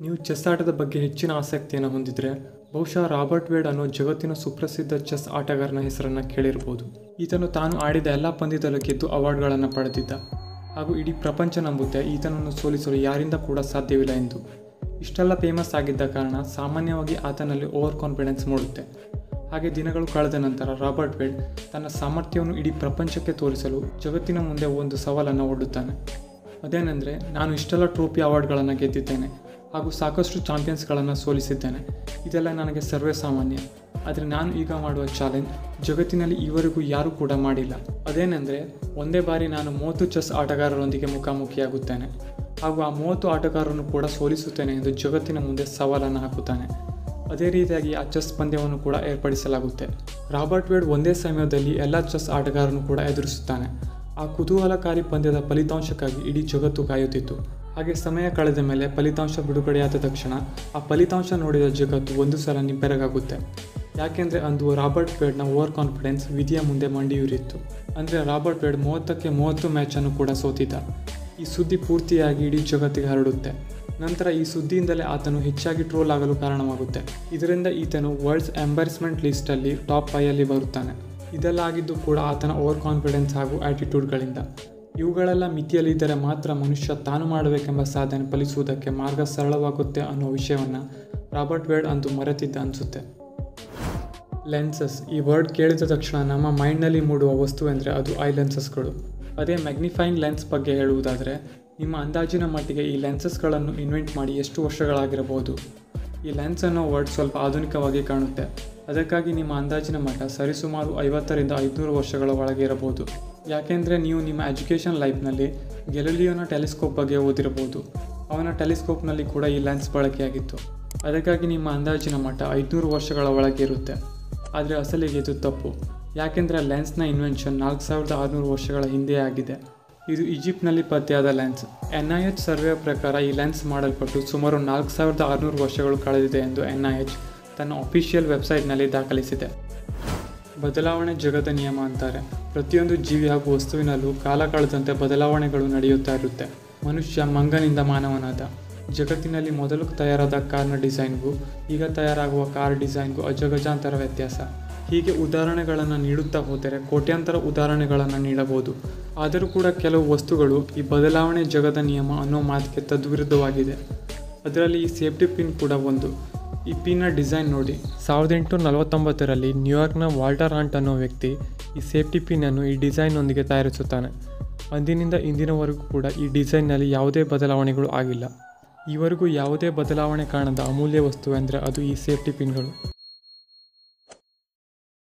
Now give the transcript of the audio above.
ನೀವು ಚೆಸ್ ಆಟದ ಬಗ್ಗೆ ಹೆಚ್ಚಿನ ಆಸಕ್ತಿಯನ್ನು ಹೊಂದಿದ್ರೆ ಬಹುಶಃ ರಾಬರ್ಟ್ ವೇಡ್ ಅನ್ನೋ ಜಗತ್ತಿನ ಸುಪ್ರಸಿದ್ಧ ಚೆಸ್ ಆಟಗಾರನ ಹೆಸರನ್ನು ಕೇಳಿರ್ಬೋದು ಈತನು ತಾನು ಆಡಿದ ಎಲ್ಲ ಪಂದ್ಯದಲ್ಲೂ ಗೆದ್ದು ಅವಾರ್ಡ್ಗಳನ್ನು ಪಡೆದಿದ್ದ ಹಾಗೂ ಇಡೀ ಪ್ರಪಂಚ ನಂಬುತ್ತೆ ಈತನನ್ನು ಸೋಲಿಸಲು ಯಾರಿಂದ ಕೂಡ ಸಾಧ್ಯವಿಲ್ಲ ಎಂದು ಇಷ್ಟೆಲ್ಲ ಫೇಮಸ್ ಆಗಿದ್ದ ಕಾರಣ ಸಾಮಾನ್ಯವಾಗಿ ಆತನಲ್ಲಿ ಓವರ್ ಕಾನ್ಫಿಡೆನ್ಸ್ ಮೂಡುತ್ತೆ ಹಾಗೆ ದಿನಗಳು ಕಳೆದ ನಂತರ ರಾಬರ್ಟ್ ವೇಡ್ ತನ್ನ ಸಾಮರ್ಥ್ಯವನ್ನು ಇಡೀ ಪ್ರಪಂಚಕ್ಕೆ ತೋರಿಸಲು ಜಗತ್ತಿನ ಮುಂದೆ ಒಂದು ಸವಾಲನ್ನು ಒಡ್ಡುತ್ತಾನೆ ಅದೇನೆಂದರೆ ನಾನು ಇಷ್ಟೆಲ್ಲ ಟ್ರೋಫಿ ಅವಾರ್ಡ್ಗಳನ್ನು ಗೆದ್ದಿದ್ದೇನೆ ಹಾಗೂ ಸಾಕಷ್ಟು ಚಾಂಪಿಯನ್ಸ್ಗಳನ್ನು ಸೋಲಿಸಿದ್ದೇನೆ ಇದೆಲ್ಲ ನನಗೆ ಸರ್ವೇ ಸಾಮಾನ್ಯ ಆದರೆ ನಾನು ಈಗ ಮಾಡುವ ಚಾಲೆಂಜ್ ಜಗತ್ತಿನಲ್ಲಿ ಈವರೆಗೂ ಯಾರೂ ಕೂಡ ಮಾಡಿಲ್ಲ ಅದೇನೆಂದರೆ ಒಂದೇ ಬಾರಿ ನಾನು ಮೂವತ್ತು ಚೆಸ್ ಆಟಗಾರರೊಂದಿಗೆ ಮುಖಾಮುಖಿಯಾಗುತ್ತೇನೆ ಹಾಗೂ ಆ ಮೂವತ್ತು ಆಟಗಾರರನ್ನು ಕೂಡ ಸೋಲಿಸುತ್ತೇನೆ ಎಂದು ಜಗತ್ತಿನ ಮುಂದೆ ಸವಾಲನ್ನು ಹಾಕುತ್ತಾನೆ ಅದೇ ರೀತಿಯಾಗಿ ಆ ಚೆಸ್ ಪಂದ್ಯವನ್ನು ಕೂಡ ಏರ್ಪಡಿಸಲಾಗುತ್ತೆ ರಾಬರ್ಟ್ ವೇಡ್ ಒಂದೇ ಸಮಯದಲ್ಲಿ ಎಲ್ಲ ಚೆಸ್ ಆಟಗಾರರನ್ನು ಕೂಡ ಎದುರಿಸುತ್ತಾನೆ ಆ ಕುತೂಹಲಕಾರಿ ಪಂದ್ಯದ ಫಲಿತಾಂಶಕ್ಕಾಗಿ ಇಡೀ ಜಗತ್ತು ಕಾಯುತ್ತಿತ್ತು ಹಾಗೆ ಸಮಯ ಕಳೆದ ಮೇಲೆ ಫಲಿತಾಂಶ ಬಿಡುಗಡೆಯಾದ ತಕ್ಷಣ ಆ ಫಲಿತಾಂಶ ನೋಡಿದ ಜಗತ್ತು ಒಂದು ಸಲ ನಿಬ್ಬೆರಗಾಗುತ್ತೆ ಯಾಕೆಂದರೆ ಅಂದು ರಾಬರ್ಟ್ ವೇಡ್ನ ಓವರ್ ಕಾನ್ಫಿಡೆನ್ಸ್ ವಿಧಿಯ ಮುಂದೆ ಮಂಡಿಯೂರಿತ್ತು ಅಂದರೆ ರಾಬರ್ಟ್ ವೇಡ್ ಮೂವತ್ತಕ್ಕೆ ಮೂವತ್ತು ಮ್ಯಾಚನ್ನು ಕೂಡ ಸೋತಿದ್ದ ಈ ಸುದ್ದಿ ಪೂರ್ತಿಯಾಗಿ ಇಡೀ ಜಗತ್ತಿಗೆ ಹರಡುತ್ತೆ ನಂತರ ಈ ಸುದ್ದಿಯಿಂದಲೇ ಆತನು ಹೆಚ್ಚಾಗಿ ಟ್ರೋಲ್ ಆಗಲು ಕಾರಣವಾಗುತ್ತೆ ಇದರಿಂದ ಈತನು ವರ್ಲ್ಡ್ಸ್ ಎಂಬರ್ಸ್ಮೆಂಟ್ ಲಿಸ್ಟಲ್ಲಿ ಟಾಪ್ ಫೈಯಲ್ಲಿ ಬರುತ್ತಾನೆ ಇದೆಲ್ಲ ಆಗಿದ್ದು ಕೂಡ ಆತನ ಓವರ್ ಕಾನ್ಫಿಡೆನ್ಸ್ ಹಾಗೂ ಆ್ಯಟಿಟ್ಯೂಡ್ಗಳಿಂದ ಇವುಗಳೆಲ್ಲ ಮಿತಿಯಲ್ಲಿದ್ದರೆ ಮಾತ್ರ ಮನುಷ್ಯ ತಾನು ಮಾಡಬೇಕೆಂಬ ಸಾಧನೆ ಫಲಿಸುವುದಕ್ಕೆ ಮಾರ್ಗ ಸರಳವಾಗುತ್ತೆ ಅನ್ನೋ ವಿಷಯವನ್ನು ರಾಬರ್ಟ್ ವೇಡ್ ಅಂದು ಮರೆತಿದ್ದ ಅನಿಸುತ್ತೆ ಲೆನ್ಸಸ್ ಈ ವರ್ಡ್ ಕೇಳಿದ ತಕ್ಷಣ ನಮ್ಮ ಮೈಂಡ್ನಲ್ಲಿ ಮೂಡುವ ವಸ್ತು ಎಂದರೆ ಅದು ಐ ಲೆನ್ಸಸ್ಗಳು ಅದೇ ಮ್ಯಾಗ್ನಿಫೈಯಿಂಗ್ ಲೆನ್ಸ್ ಬಗ್ಗೆ ಹೇಳುವುದಾದರೆ ನಿಮ್ಮ ಅಂದಾಜಿನ ಮಟ್ಟಿಗೆ ಈ ಲೆನ್ಸಸ್ಗಳನ್ನು ಇನ್ವೆಂಟ್ ಮಾಡಿ ಎಷ್ಟು ವರ್ಷಗಳಾಗಿರಬಹುದು ಈ ಲೆನ್ಸ್ ಅನ್ನೋ ವರ್ಡ್ ಸ್ವಲ್ಪ ಆಧುನಿಕವಾಗಿ ಕಾಣುತ್ತೆ ಅದಕ್ಕಾಗಿ ನಿಮ್ಮ ಅಂದಾಜಿನ ಮಟ್ಟ ಸರಿಸುಮಾರು ಐವತ್ತರಿಂದ ಐದುನೂರು ವರ್ಷಗಳ ಒಳಗೆ ಇರಬಹುದು ಯಾಕೆಂದರೆ ನೀವು ನಿಮ್ಮ ಎಜುಕೇಷನ್ ಲೈಫ್ನಲ್ಲಿ ಗೆಲಲಿಯೋನ ಟೆಲಿಸ್ಕೋಪ್ ಬಗ್ಗೆ ಓದಿರಬಹುದು ಅವನ ಟೆಲಿಸ್ಕೋಪ್ನಲ್ಲಿ ಕೂಡ ಈ ಲೆನ್ಸ್ ಬಳಕೆಯಾಗಿತ್ತು ಅದಕ್ಕಾಗಿ ನಿಮ್ಮ ಅಂದಾಜಿನ ಮಟ್ಟ ಐದುನೂರು ವರ್ಷಗಳ ಒಳಗೆ ಇರುತ್ತೆ ಆದರೆ ಅಸಲಿಗೆ ಇದು ತಪ್ಪು ಯಾಕೆಂದರೆ ಲೆನ್ಸ್ನ ಇನ್ವೆನ್ಷನ್ ನಾಲ್ಕು ಸಾವಿರದ ಆರುನೂರು ವರ್ಷಗಳ ಹಿಂದೆ ಆಗಿದೆ ಇದು ಈಜಿಪ್ಟ್ನಲ್ಲಿ ಪತ್ತೆಯಾದ ಲೆನ್ಸ್ ಎನ್ ಐ ಎಚ್ ಸರ್ವೆಯ ಪ್ರಕಾರ ಈ ಲೆನ್ಸ್ ಮಾಡಲ್ಪಟ್ಟು ಸುಮಾರು ನಾಲ್ಕು ಸಾವಿರದ ಆರುನೂರು ವರ್ಷಗಳು ಕಳೆದಿದೆ ಎಂದು ಎನ್ ಐ ಎಚ್ ತನ್ನ ಅಫಿಷಿಯಲ್ ವೆಬ್ಸೈಟ್ನಲ್ಲಿ ದಾಖಲಿಸಿದೆ ಬದಲಾವಣೆ ಜಗದ ನಿಯಮ ಅಂತಾರೆ ಪ್ರತಿಯೊಂದು ಜೀವಿ ಹಾಗೂ ವಸ್ತುವಿನಲ್ಲೂ ಕಾಲ ಕಳೆದಂತೆ ಬದಲಾವಣೆಗಳು ನಡೆಯುತ್ತಾ ಇರುತ್ತೆ ಮನುಷ್ಯ ಮಂಗನಿಂದ ಮಾನವನಾದ ಜಗತ್ತಿನಲ್ಲಿ ಮೊದಲು ತಯಾರಾದ ಕಾರ್ನ ಡಿಸೈನ್ಗೂ ಈಗ ತಯಾರಾಗುವ ಕಾರ್ ಡಿಸೈನ್ಗೂ ಅಜಗಜಾಂತರ ವ್ಯತ್ಯಾಸ ಹೀಗೆ ಉದಾಹರಣೆಗಳನ್ನು ನೀಡುತ್ತಾ ಹೋದರೆ ಕೋಟ್ಯಾಂತರ ಉದಾಹರಣೆಗಳನ್ನು ನೀಡಬಹುದು ಆದರೂ ಕೂಡ ಕೆಲವು ವಸ್ತುಗಳು ಈ ಬದಲಾವಣೆ ಜಗದ ನಿಯಮ ಅನ್ನೋ ಮಾತಿಗೆ ತದ್ವಿರುದ್ಧವಾಗಿದೆ ಅದರಲ್ಲಿ ಈ ಸೇಫ್ಟಿ ಪಿನ್ ಕೂಡ ಒಂದು ಈ ಪಿನ್ನ ಡಿಸೈನ್ ನೋಡಿ ಸಾವಿರದ ಎಂಟುನೂರ ನಲವತ್ತೊಂಬತ್ತರಲ್ಲಿ ನ್ಯೂಯಾರ್ಕ್ನ ವಾಲ್ಟರ್ ಹಾಂಟ್ ಅನ್ನೋ ವ್ಯಕ್ತಿ ಈ ಸೇಫ್ಟಿ ಪಿನ್ನನ್ನು ಈ ಡಿಸೈನ್ನೊಂದಿಗೆ ತಯಾರಿಸುತ್ತಾನೆ ಅಂದಿನಿಂದ ಇಂದಿನವರೆಗೂ ಕೂಡ ಈ ಡಿಸೈನ್ನಲ್ಲಿ ಯಾವುದೇ ಬದಲಾವಣೆಗಳು ಆಗಿಲ್ಲ ಈವರೆಗೂ ಯಾವುದೇ ಬದಲಾವಣೆ ಕಾಣದ ಅಮೂಲ್ಯ ವಸ್ತು ಎಂದರೆ ಅದು ಈ ಸೇಫ್ಟಿ ಪಿನ್ಗಳು